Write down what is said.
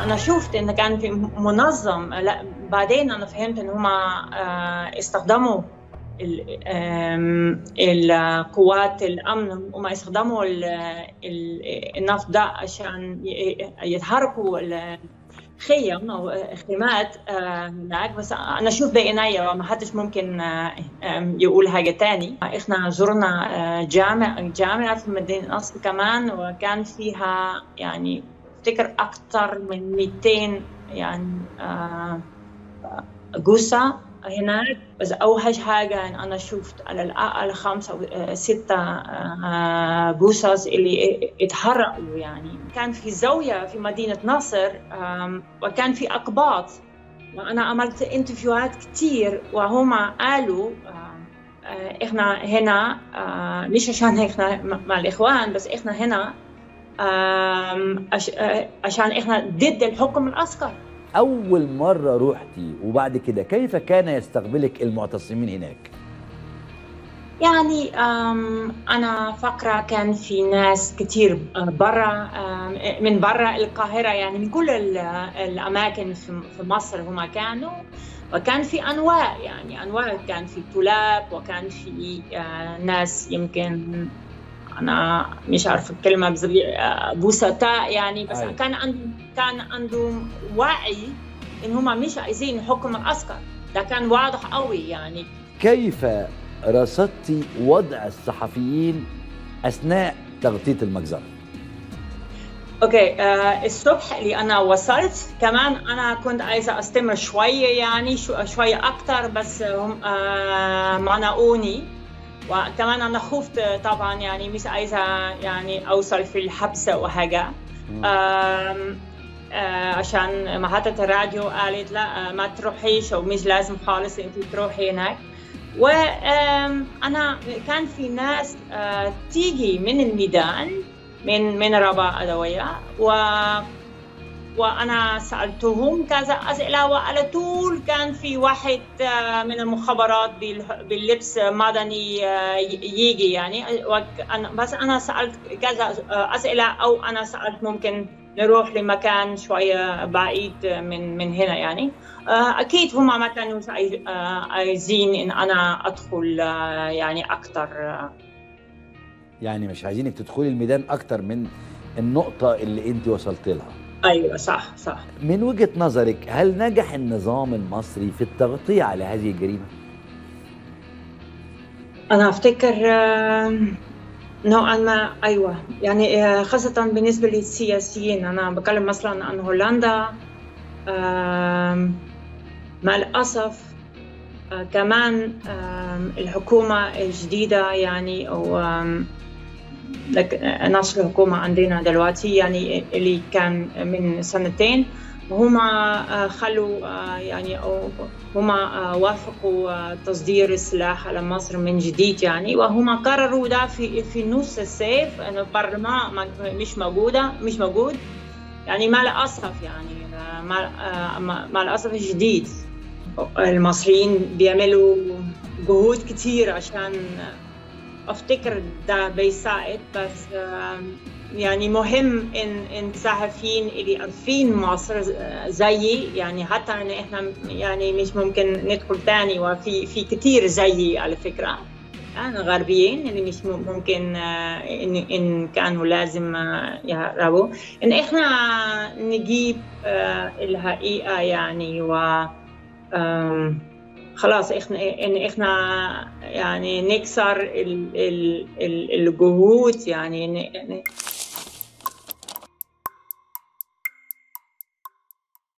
انا شفت انه كان في منظم لا بعدين انا فهمت ان هم استخدموا القوات الامن هم استخدموا النفط ده عشان يتحركوا خيم او خيمات هناك بس انا اشوف بعيني ما حدش ممكن يقول حاجه تاني احنا زرنا جامع جامعه في مدينه نصر كمان وكان فيها يعني افتكر اكثر من 200 يعني جثه هناك بس اوحش حاجه ان انا شفت على الاقل خمسه او سته جثث اللي اتحرقوا يعني كان في زاويه في مدينه نصر وكان في اقباط وانا عملت انترفيوهات كثير وهم قالوا احنا هنا مش عشان احنا مع الاخوان بس احنا هنا عشان احنا ضد الحكم العسكري أول مرة روحتي وبعد كده كيف كان يستقبلك المعتصمين هناك؟ يعني أنا فاكرة كان في ناس كتير برا من برا القاهرة يعني من كل الأماكن في مصر هم كانوا وكان في أنواع يعني أنواع كان في طلاب وكان في ناس يمكن انا مش عارفه الكلمه بوسطاء يعني بس أي. كان عندهم كان عندهم وعي ان هم مش عايزين حكم العسكر ده كان واضح قوي يعني كيف رصدتي وضع الصحفيين اثناء تغطيه المجزره اوكي آه الصبح اللي انا وصلت كمان انا كنت عايزه استمر شويه يعني شويه اكثر بس هم آه منعوني وكمان انا خفت طبعا يعني مش عايزه يعني اوصل في الحبس او حاجه عشان محطة الراديو قالت لا ما تروحيش او مش لازم خالص انت تروحي هناك وانا كان في ناس تيجي من الميدان من من ربا ادويه و وانا سالتهم كذا اسئله وعلى طول كان في واحد من المخابرات باللبس مدني يجي يعني بس انا سالت كذا اسئله او انا سالت ممكن نروح لمكان شويه بعيد من من هنا يعني اكيد هم ما كانوا عايزين ان انا ادخل يعني اكثر يعني مش عايزينك تدخلي الميدان اكتر من النقطه اللي انت وصلت لها ايوه صح صح من وجهه نظرك هل نجح النظام المصري في التغطيه على هذه الجريمه؟ انا افتكر نوعا ما ايوه يعني خاصه بالنسبه للسياسيين انا بتكلم مثلا عن هولندا مع الاسف كمان الحكومه الجديده يعني او لك نشر الحكومة عندنا دلوقتي يعني اللي كان من سنتين وهما خلوا يعني أو هما وافقوا تصدير السلاح على مصر من جديد يعني وهما قرروا ده في في نص الصيف انه البرلمان مش موجوده مش موجود يعني مع الاسف يعني مع, مع الاسف الشديد المصريين بيعملوا جهود كتير عشان افتكر ده بيساعد بس يعني مهم ان ان الصحفيين اللي عارفين مصر زيي يعني حتى ان احنا يعني مش ممكن ندخل تاني وفي في كتير زيي على فكره يعني غربيين اللي مش ممكن ان ان كانوا لازم يهربوا ان احنا نجيب الحقيقه يعني و خلاص احنا ان احنا يعني نكسر الجهود يعني